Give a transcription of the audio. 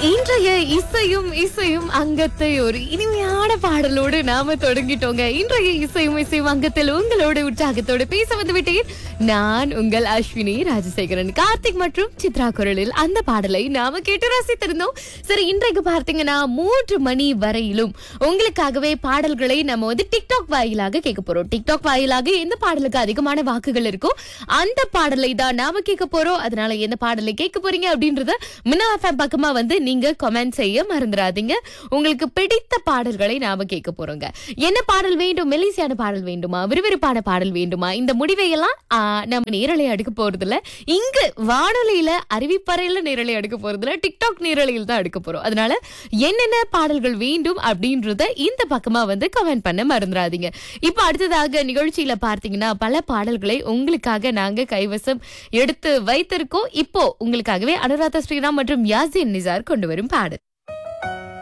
இன்றைய இசையும் இசையும் அங்கத்தை ஒரு இனிமையான பாடலோடு நாம தொடங்கிட்டோங்க இன்றைய இசையும் இசையும் அங்கத்தில் உங்களோட உற்சாகத்தோடு பேச வந்து விட்டேன் நான் உங்கள் அஸ்வினி ராஜசேகரன் கார்த்திக் மற்றும் சித்ரா குரலில் அந்த பாடலை நாம கேட்டு ரசித்திருந்தோம் சரி இன்றைக்கு பார்த்தீங்கன்னா மூன்று மணி வரையிலும் உங்களுக்காகவே பாடல்களை நம்ம வந்து டிக்டாக் வாயிலாக கேட்க போறோம் டிக்டாக் வாயிலாக எந்த பாடலுக்கு அதிகமான வாக்குகள் இருக்கோ அந்த பாடலை தான் நாம கேட்க போறோம் அதனால எந்த பாடலை கேட்க போறீங்க அப்படின்றத மின்னா எஃப்எம் பக்கமா வந்து நீங்க கமெண்ட் செய்ய மறந்துடாதீங்க உங்களுக்கு பிடித்த பாடல்களை நாம கேட்க போறோங்க என்ன பாடல் வேண்டும் மெலிசியான பாடல் வேண்டுமா விறுவிறுப்பான பாடல் வேண்டுமா இந்த முடிவை எல்லாம் ஆ, நம்ம நேரலை அடுக்க போறதுல இங்கு வானொலியில அறிவிப்பறையில நேரலை அடுக்க போறதுல டிக்டாக் நேரலையில் தான் அடுக்க போறோம் அதனால என்னென்ன பாடல்கள் வேண்டும் அப்படின்றத இந்த பக்கமா வந்து கமெண்ட் பண்ண மறந்துடாதீங்க இப்போ அடுத்ததாக நிகழ்ச்சியில பார்த்தீங்கன்னா பல பாடல்களை உங்களுக்காக நாங்க கைவசம் எடுத்து வைத்திருக்கோம் இப்போ உங்களுக்காகவே அனுராதா ஸ்ரீராம் மற்றும் யாசின் நிசார் கொண்டு வரும் பாடல்